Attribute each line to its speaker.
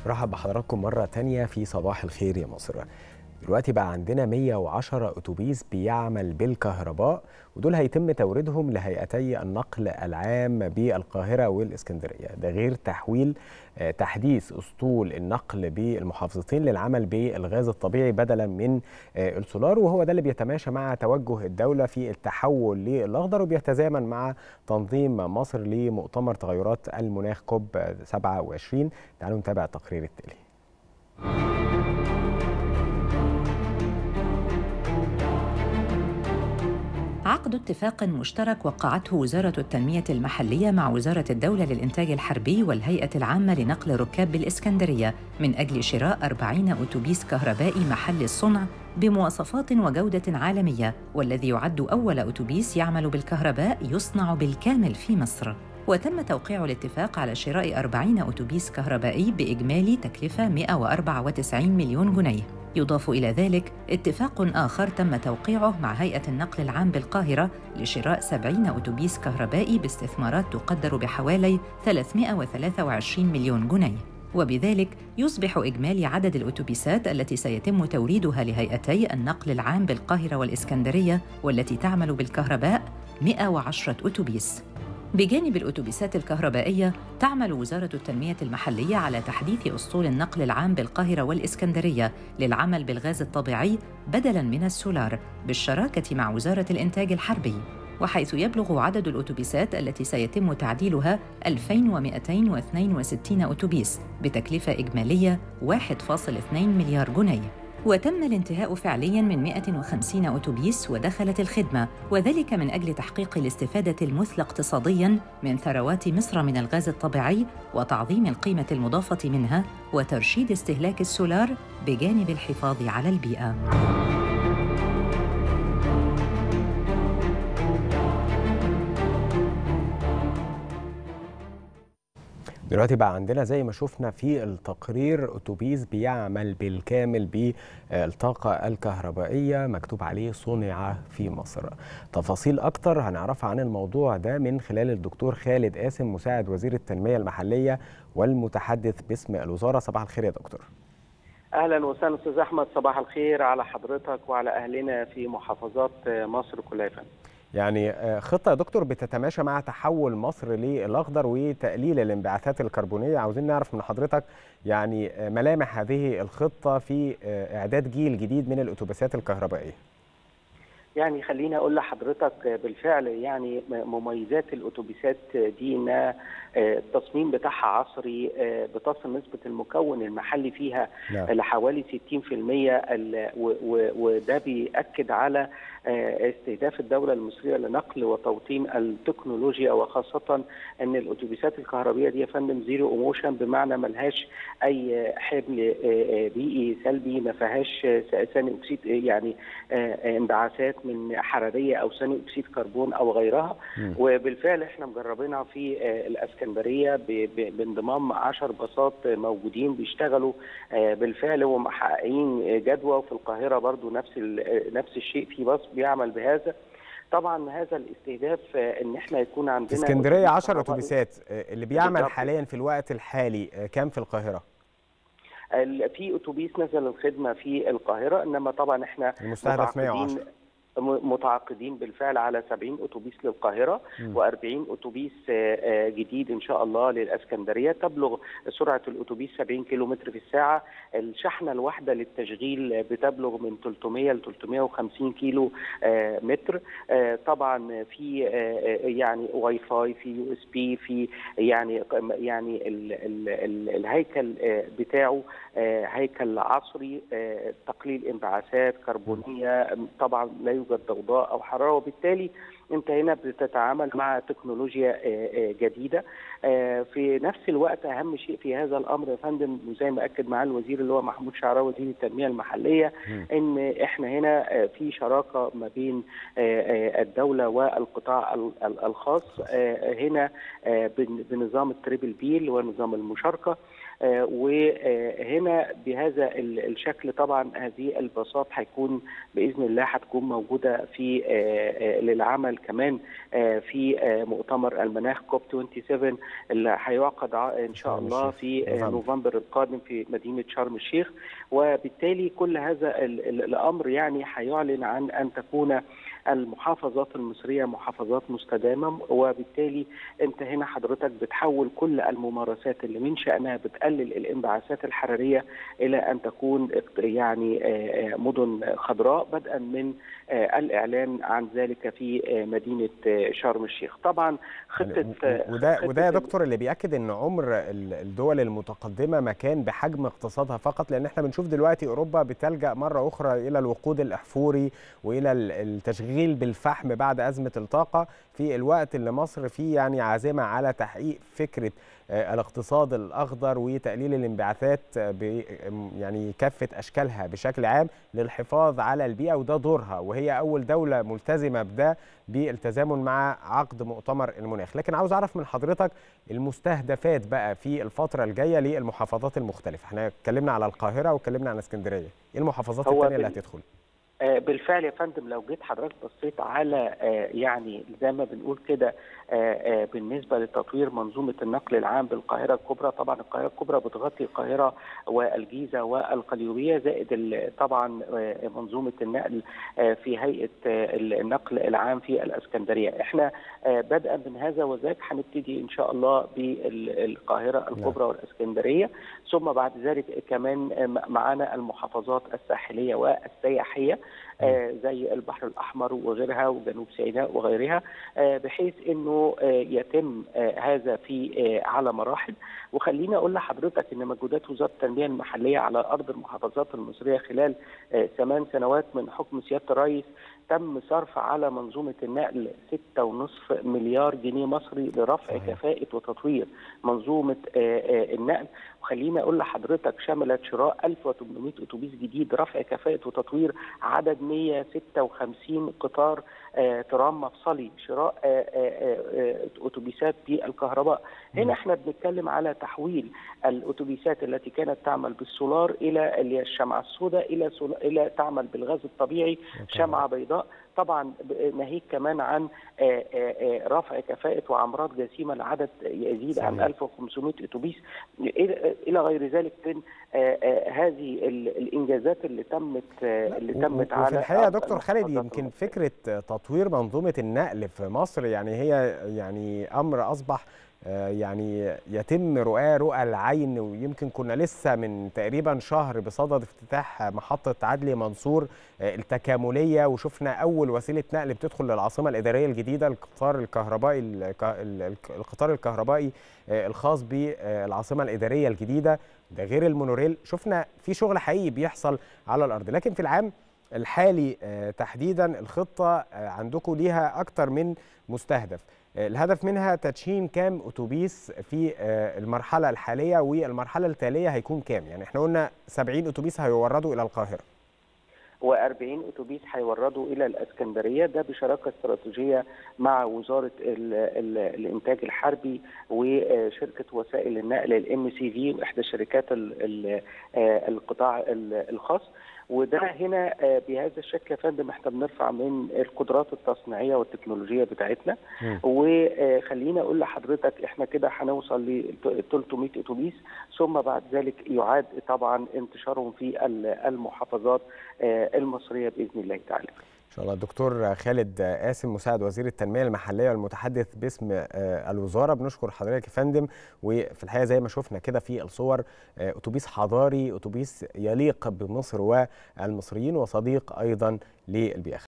Speaker 1: رحب بحضراتكم مرة تانية في صباح الخير يا مصر دلوقتي بقى عندنا 110 أتوبيس بيعمل بالكهرباء ودول هيتم توريدهم لهيئتي النقل العام بالقاهرة والإسكندرية ده غير تحويل آه، تحديث أسطول النقل بالمحافظتين للعمل بالغاز الطبيعي بدلا من آه، السولار وهو ده اللي بيتماشى مع توجه الدولة في التحول للأخضر وبيتزامن مع تنظيم مصر لمؤتمر تغيرات المناخ كوب 27 تعالوا نتابع التقرير التالي
Speaker 2: عقد اتفاق مشترك وقعته وزارة التنمية المحلية مع وزارة الدولة للإنتاج الحربي والهيئة العامة لنقل ركاب بالإسكندرية من أجل شراء 40 أتوبيس كهربائي محل الصنع بمواصفات وجودة عالمية والذي يعد أول أتوبيس يعمل بالكهرباء يصنع بالكامل في مصر وتم توقيع الاتفاق على شراء 40 أتوبيس كهربائي بإجمالي تكلفة 194 مليون جنيه يضاف إلى ذلك اتفاق آخر تم توقيعه مع هيئة النقل العام بالقاهرة لشراء 70 أتوبيس كهربائي باستثمارات تقدر بحوالي 323 مليون جنيه وبذلك يصبح إجمالي عدد الأتوبيسات التي سيتم توريدها لهيئتي النقل العام بالقاهرة والإسكندرية والتي تعمل بالكهرباء 110 أتوبيس بجانب الأتوبيسات الكهربائية تعمل وزارة التنمية المحلية على تحديث أسطول النقل العام بالقاهرة والإسكندرية للعمل بالغاز الطبيعي بدلاً من السولار بالشراكة مع وزارة الإنتاج الحربي وحيث يبلغ عدد الأتوبيسات التي سيتم تعديلها 2262 أتوبيس بتكلفة إجمالية 1.2 مليار جنيه وتم الانتهاء فعليا من 150 أتوبيس ودخلت الخدمة وذلك من أجل تحقيق الاستفادة المثلى اقتصاديا من ثروات مصر من الغاز الطبيعي وتعظيم القيمة المضافة منها وترشيد استهلاك السولار بجانب الحفاظ على البيئة.
Speaker 1: دلوقتي بقى عندنا زي ما شفنا في التقرير اتوبيس بيعمل بالكامل بالطاقه الكهربائيه مكتوب عليه صنع في مصر تفاصيل اكتر هنعرفها عن الموضوع ده من خلال الدكتور خالد قاسم مساعد وزير التنميه المحليه والمتحدث باسم الوزاره صباح الخير يا دكتور
Speaker 3: اهلا وسهلا استاذ احمد صباح الخير على حضرتك وعلى اهلنا في محافظات مصر كلها
Speaker 1: يعني خطه يا دكتور بتتماشى مع تحول مصر للاخضر وتقليل الانبعاثات الكربونيه عاوزين نعرف من حضرتك يعني ملامح هذه الخطه في اعداد جيل جديد من الاتوبيسات الكهربائيه
Speaker 3: يعني خليني اقول لحضرتك بالفعل يعني مميزات الاتوبيسات دي ان التصميم بتاعها عصري بتصل نسبه المكون المحلي فيها نعم. لحوالي 60% وده بيأكد على استهداف الدوله المصريه لنقل وتوطين التكنولوجيا وخاصه ان الاتوبيسات الكهربائيه دي يا فندم زيرو ايموشن بمعنى ملهاش اي حمل بيئي سلبي ما فيهاش ثاني اكسيد يعني انبعاثات من حراريه او ثاني اكسيد كربون او غيرها م. وبالفعل احنا مجربينها في الاسكندريه بانضمام 10 باصات موجودين بيشتغلوا بالفعل ومحققين جدوى وفي القاهره برضو نفس نفس الشيء في باص بيعمل بهذا طبعا هذا الاستهداف ان احنا يكون عندنا
Speaker 1: في اسكندريه 10 اتوبيسات اللي بيعمل حاليا في الوقت الحالي كام في القاهره؟
Speaker 3: في اتوبيس نزل الخدمه في القاهره انما طبعا احنا
Speaker 1: المستهدف 110
Speaker 3: متعاقدين بالفعل على 70 اتوبيس للقاهره و40 اتوبيس جديد ان شاء الله للاسكندريه تبلغ سرعه الاتوبيس 70 كيلومتر في الساعه الشحنه الواحده للتشغيل بتبلغ من 300 ل 350 كيلو متر طبعا في يعني واي فاي في يو اس بي في يعني يعني ال ال ال الهيكل بتاعه هيكل عصري تقليل انبعاثات كربونيه طبعا لا يوجد ضوضاء او حراره وبالتالي انت هنا بتتعامل مع تكنولوجيا جديده في نفس الوقت اهم شيء في هذا الامر يا فندم وزي ما اكد معاه الوزير اللي هو محمود شعراوي وزير التنميه المحليه ان احنا هنا في شراكه ما بين الدوله والقطاع الخاص هنا بنظام التريبل بي اللي هو نظام المشاركه وهنا بهذا الشكل طبعا هذه الباصات هيكون باذن الله هتكون موجوده في للعمل كمان في مؤتمر المناخ كوب 27 اللي هيعقد ان شاء الله في نوفمبر القادم في مدينه شرم الشيخ وبالتالي كل هذا الامر يعني هيعلن عن ان تكون المحافظات المصريه محافظات مستدامه وبالتالي انت هنا حضرتك بتحول كل الممارسات اللي من شانها بتقلل الانبعاثات الحراريه الى ان تكون يعني مدن خضراء بدءا من الاعلان عن ذلك في مدينه شرم الشيخ طبعا
Speaker 1: خطه وده وده يا دكتور اللي بياكد ان عمر الدول المتقدمه ما كان بحجم اقتصادها فقط لان احنا بنشوف دلوقتي اوروبا بتلجا مره اخرى الى الوقود الاحفوري والى التشغيل بالفحم بعد ازمه الطاقه في الوقت اللي مصر فيه يعني عازمه على تحقيق فكره الاقتصاد الاخضر وتقليل الانبعاثات يعني كافه اشكالها بشكل عام للحفاظ على البيئه وده دورها وهي اول دوله ملتزمه بده بالتزامن مع عقد مؤتمر المناخ لكن عاوز اعرف من حضرتك المستهدفات بقى في الفتره الجايه للمحافظات المختلفه احنا اتكلمنا على القاهره واتكلمنا على اسكندريه ايه المحافظات الثانيه اللي هتدخل
Speaker 3: بالفعل يا فندم لو جيت حضرتك بصيت على يعني زي ما بنقول كده بالنسبه لتطوير منظومه النقل العام بالقاهره الكبرى طبعا القاهره الكبرى بتغطي القاهره والجيزه والقليوبيه زائد طبعا منظومه النقل في هيئه النقل العام في الاسكندريه احنا بدءا من هذا وذاك هنبتدي ان شاء الله بالقاهره الكبرى والاسكندريه ثم بعد ذلك كمان معانا المحافظات الساحليه والسياحيه آه زي البحر الاحمر وغيرها وجنوب سيناء وغيرها آه بحيث انه آه يتم هذا في على مراحل وخليني اقول لحضرتك ان مجهودات وزاره التنميه المحليه على ارض المحافظات المصريه خلال ثمان سنوات من حكم سياده الرئيس تم صرف على منظومه النقل 6.5 مليار جنيه مصري لرفع صحيح. كفاءه وتطوير منظومه النقل وخليني اقول لحضرتك شملت شراء 1800 اتوبيس جديد رفع كفاءه وتطوير عدد 156 قطار ترام مفصلي شراء اتوبيسات بالكهرباء هنا احنا بنتكلم على تحويل الاتوبيسات التي كانت تعمل بالسولار الى الشمعه السوداء الى الى تعمل بالغاز الطبيعي شمعه بيضاء طبعا ناهيك كمان عن رفع كفاءة وعمرات جسيمة لعدد يزيد صحيح. عن 1500 أتوبيس إلى غير ذلك من هذه الإنجازات اللي تمت اللي تمت على
Speaker 1: وفي الحقيقة يا دكتور خالد يمكن فكرة تطوير منظومة النقل في مصر يعني هي يعني أمر أصبح يعني يتم رؤاه رؤى العين ويمكن كنا لسه من تقريبا شهر بصدد افتتاح محطه عدلي منصور التكامليه وشفنا اول وسيله نقل بتدخل للعاصمه الاداريه الجديده القطار الكهربائي القطار الكهربائي الخاص بالعاصمه الاداريه الجديده ده غير المونوريل شفنا في شغل حقيقي بيحصل على الارض لكن في العام الحالي تحديدا الخطه عندكم ليها اكتر من مستهدف الهدف منها تدشين كام اتوبيس في المرحله الحاليه والمرحله التاليه هيكون كام يعني احنا قلنا 70 اتوبيس هيوردوا الى القاهره
Speaker 3: و40 اتوبيس هيوردوا الى الاسكندريه ده بشراكه استراتيجيه مع وزاره ال ال الانتاج الحربي وشركه وسائل النقل الام سي في احدى شركات القطاع الخاص وده هنا بهذا الشكل يا فندم احنا بنرفع من القدرات التصنيعيه والتكنولوجيه بتاعتنا وخلينا اقول لحضرتك احنا كده هنوصل ل 300 اتوبيس ثم بعد ذلك يعاد طبعا انتشارهم في المحافظات المصريه باذن الله تعالى.
Speaker 1: ان شاء الله الدكتور خالد قاسم مساعد وزير التنميه المحليه والمتحدث باسم الوزاره بنشكر حضرتك يا فندم وفي الحقيقه زي ما شفنا كده في الصور اتوبيس حضاري اتوبيس يليق بمصر والمصريين وصديق ايضا للبيئه